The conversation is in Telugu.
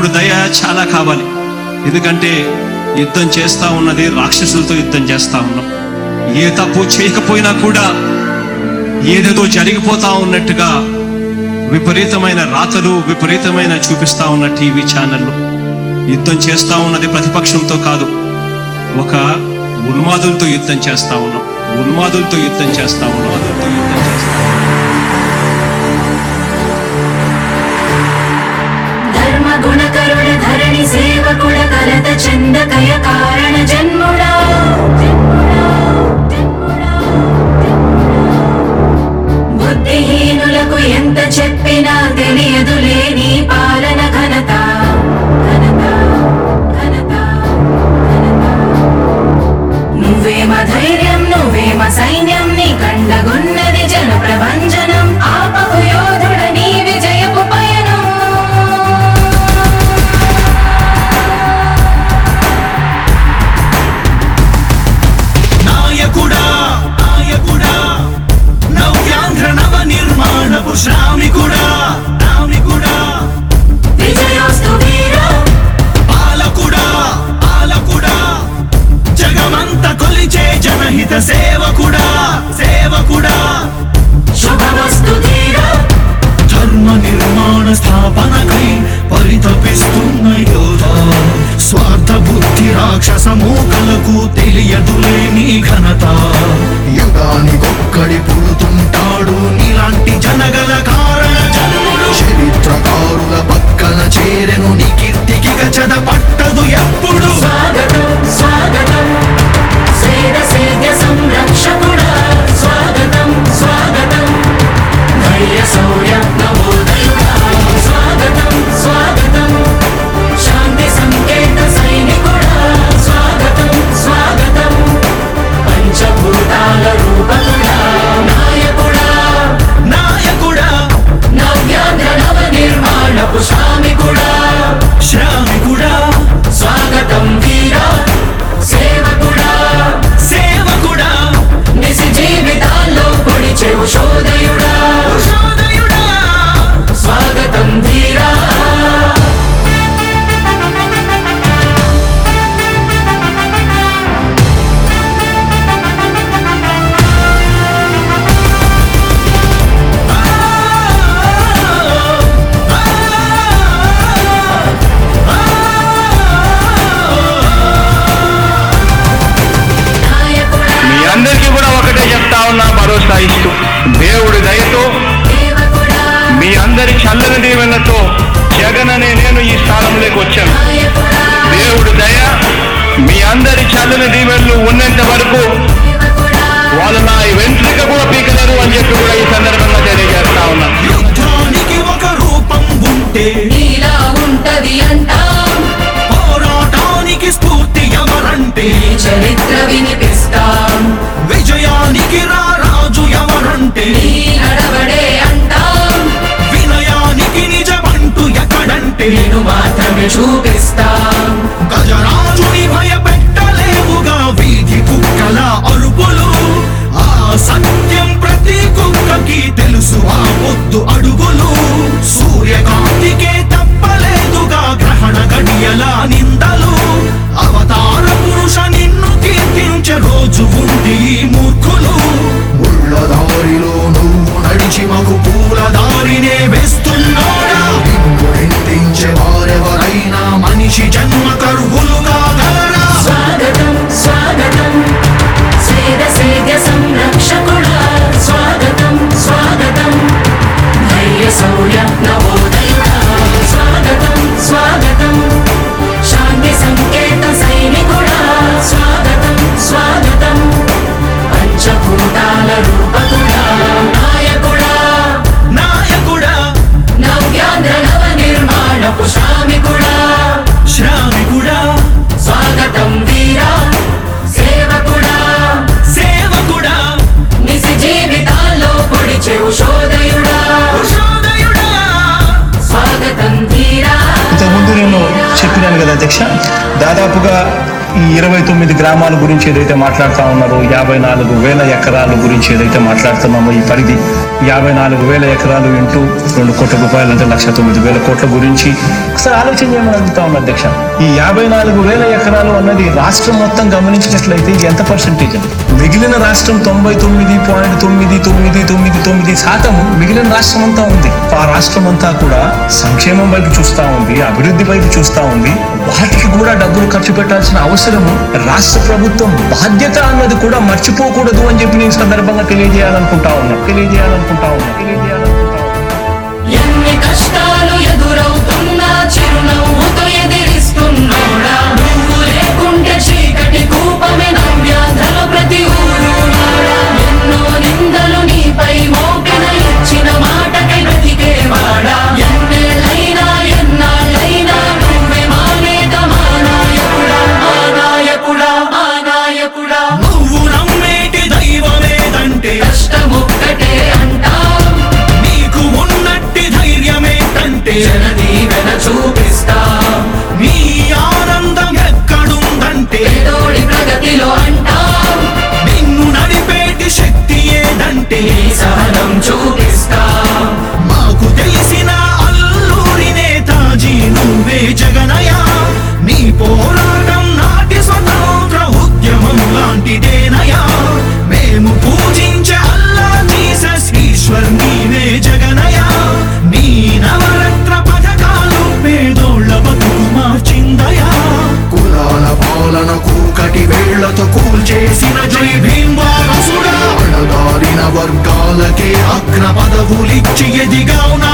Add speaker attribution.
Speaker 1: దేవుడు దయ చాలా కావాలి ఎందుకంటే యుద్ధం చేస్తా ఉన్నది రాక్షసులతో యుద్ధం చేస్తా ఉన్నాం ఏ తప్పు చేయకపోయినా కూడా ఏదేదో జరిగిపోతా ఉన్నట్టుగా విపరీతమైన రాతలు విపరీతమైన చూపిస్తా ఉన్న టీవీ ఛానళ్ళు యుద్ధం చేస్తా ఉన్నది ప్రతిపక్షంతో కాదు ఒక ఉన్మాదులతో యుద్ధం చేస్తా ఉన్నాం ఉన్మాదులతో యుద్ధం చేస్తా ఉన్నాం ఉన్మాదులతో యుద్ధం చేస్తా ఉన్నాం.
Speaker 2: ధర్మ గుణకరుడ ధరణి సేవకుడ కలత చందకయ కారణ జన్ముడా జన్ముడా, జన్ముడా, బుద్ధిహీనులకు ఎంత చెప్పినా తెలియదులే నీ పాలన ఘనత ఘనత, ఘనత, ఘనత. నువ్వేమ ధైర్యం నువ్వేమ సైన్యం నీ కండగున్నది జన ప్రభంజనం ఆపకు యోధుడ నీ విజయపు పయనం
Speaker 3: నాయకుడా నాయకుడా నవ్యాంధ్ర నవ నిర్మాణపు శ్రామికుడా శ్రామికుడా
Speaker 2: విజయోస్తు వీరా
Speaker 3: పాలకుడా పాలకుడా జగమంత కొలిచే జనహిత సేవకుడా సేవకుడా
Speaker 2: శుభమస్తు ధీరా
Speaker 3: ధర్మ నిర్మాణ స్థాపనకై పరితపిస్తున్న యోధ స్వార్థ బుద్ధి రాక్షస మూకలకు తెలియదులే నీ ఘనత
Speaker 4: యుగానికొక్కడి పుడుతుంటాడు
Speaker 3: నీలాంటి జనగల కారణ జన్ముడు
Speaker 4: చరిత్రకారుల పక్కన చేరెను
Speaker 3: నీ కీర్తికి గచద పట్టదు ఎప్పుడు
Speaker 2: స్వాగతం స్వాగతం సేద సేద్య సంరక్షకుడా స్వాగతం స్వాగతం ధైర్య శౌర్య నవోదయుడా స్వాగతం స్వాగతం శాంతి సంకేత సైనికుడా స్వాగతం స్వాగతం పంచభూతాల రూపకుడా నాయకుడా
Speaker 3: నాయకుడా
Speaker 2: నవ్యాంధ్ర నవ నిర్మాణపు శ్రామికుడా
Speaker 3: శ్రామికుడా
Speaker 2: స్వాగతం వీరా సేవకుడా
Speaker 3: సేవకుడా
Speaker 2: నిజ జీవితాల్లో పొడిచే ఉషోదయుడా
Speaker 3: ఉషోదయుడా
Speaker 2: స్వాగతం ధీరా నాయకుడా
Speaker 5: మీ అందరికీ కూడా ఒకటే చెప్తా ఉన్నా భరోసా ఇస్తూ దేవుడి దయతో
Speaker 2: సేవకుడా
Speaker 5: మీ అందరి చల్లని దీవెనతో జగన్ అనే నేను ఈ స్థానంలోకి వచ్చాను
Speaker 2: నాయకుడా
Speaker 5: దేవుడి దయ మీ అందరి చల్లని దీవెనలు ఉన్నంత వరకు
Speaker 2: సేవకుడా
Speaker 5: వాళ్ళు నా వెంట్రిక కూడా పీకలేరు అని చెప్పి కూడా ఈ సందర్భంగా తెలియజేస్తా ఉన్నా
Speaker 3: యుద్ధానికి ఒక రూపం ఉంటే
Speaker 2: నీలా ఉంటది అంటాం
Speaker 3: పోరాటానికి స్ఫూర్తి ఎవరంటే
Speaker 2: నీ చరిత్ర వినిపిస్తాం
Speaker 3: విజయానికి రారాజు ఎవరంటే
Speaker 2: నీ నడవడే అంటాం
Speaker 3: వినయానికి నిజమంటూ ఎక్కడంటే
Speaker 2: నేను మాత్రమే చూపిస్తాం
Speaker 3: గజరాజుని భయపెట్టలేవుగా వీధి కుక్కల అరుపులు ఆ సత్యం ప్రతి కుక్కకి తెలుసు ఆ పొద్దు అడుగులు సూర్యకాంతికే తప్పలేదుగా గ్రహణ గడియల నిందలు అవతార పురుష నిన్ను కీర్తించే రోజు ఉంది ఈ మూర్ఖులు
Speaker 4: ముళ్ళ దారిలో నువ్వు నడిచి మగు
Speaker 3: పూల దారినే వేస్తున్నాడా
Speaker 4: నిన్ను నిందించే వారెవరైనా
Speaker 3: మనిషి జన్మ కరువులుగా గలరా
Speaker 2: స్వాగతం స్వాగతం సేద సేద్య సంరక్షకుడా స్వాగతం స్వాగతం ధైర్య శౌర్య నవోదయుడా స్వాగతం స్వాగతం శాంతి సంకేత సైనికుడా స్వాగతం స్వాగతం పంచభూతాల రూపకుడా నాయకుడా
Speaker 3: నాయకుడా
Speaker 2: నవ్యాంధ్ర నవ నిర్మాణపు శ్రామికుడా
Speaker 3: శ్రామికుడా
Speaker 2: స్వాగతం వీరా సేవకుడా
Speaker 3: సేవకుడా
Speaker 2: నిజ జీవితాల్లో పొడిచే ఉషోదయుడా
Speaker 3: ఉషోదయుడా
Speaker 2: స్వాగతం ధీరా
Speaker 6: ఇంతకుముందు నేను చెప్పినాను కదా అధ్యక్ష దాదాపుగా ఈ ఇరవై తొమ్మిది గ్రామాల గురించి ఏదైతే మాట్లాడుతా ఉన్నారో యాభై నాలుగు వేల ఎకరాల గురించి ఏదైతే మాట్లాడుతున్నామో ఈ పరిధి యాభై నాలుగు వేల ఎకరాలు ఇంటూ రెండు కోట్ల రూపాయలు అంటే లక్ష తొమ్మిది వేల కోట్ల గురించి ఒకసారి ఆలోచన చేయమని అడుగుతా ఉన్నా అధ్యక్ష ఈ యాభై నాలుగు వేల ఎకరాలు అన్నది రాష్ట్రం మొత్తం గమనించినట్లయితే ఇది ఎంత పర్సెంటేజ్ అండి మిగిలిన రాష్ట్రం తొంభై తొమ్మిది పాయింట్ తొమ్మిది తొమ్మిది తొమ్మిది తొమ్మిది శాతం మిగిలిన రాష్ట్రం అంతా ఉంది ఆ రాష్ట్రం అంతా కూడా సంక్షేమం వైపు చూస్తా ఉంది అభివృద్ధి వైపు చూస్తా ఉంది వాటికి కూడా డబ్బులు ఖర్చు పెట్టాల్సిన అవసరము రాష్ట్ర ప్రభుత్వం బాధ్యత అన్నది కూడా మర్చిపోకూడదు అని చెప్పి నేను ఈ సందర్భంగా తెలియజేయాలనుకుంటా ఉన్నా తెలియజేయాలనుకుంటా ఉన్నా తెలియజేయాలనుకుంటా ఉన్నా
Speaker 2: ఎన్ని కష్టాలు ఎదురవుతున్నా చిరునవ్వుతో ఎదిరిస్తున్నోడా నువ్వు లేకుంటే చీకటి కూపమే నవ్యాంధ్రలో ప్రతి ఊరు నాడా. ఎన్నో నిందలు నీపై మోపిన ఇచ్చిన మాటకై బ్రతికేవాడా ఎన్నేళ్ళైనా ఎన్నాళ్ళైనా నువ్వే మా నేత మా నాయకుడా మా నాయకుడా మా నాయకుడా
Speaker 3: నువ్వు నమ్మేటి దైవమేదంటే
Speaker 2: కష్టమొక్కటే అంటాం
Speaker 3: నీకు ఉన్నట్టి ధైర్యమేంటంటే
Speaker 2: జనదీవెన చూపిస్తా
Speaker 3: నీ ఆనందం ఎక్కడుందంటే
Speaker 2: పేదోడి ప్రగతిలో అంటాం
Speaker 3: నిన్ను నడిపేటి శక్తి ఏదంటే
Speaker 2: నీ సహనం చూపిస్తా
Speaker 3: మాకు తెలిసిన అల్లూరి నేతాజీ నువ్వే జగనయ నీ పోరాటం నాటి స్వతంత్ర ఉద్యమం లాంటిదేనయా మేము పూజించే అల్లా జీసస్ ఈశ్వర్ నీవే జగనయ నీ నవరత్న పథకాలు పేదోళ్ళ బతుకు మార్చిందయా
Speaker 4: కులాల పాలన కూకటి వేళ్లతో కూల్చేసిన
Speaker 3: జై భీమ్ వారసుడా
Speaker 4: అణగారిన వర్గాలకే
Speaker 3: అగ్ర పదవులిచ్చి ఎదిగావు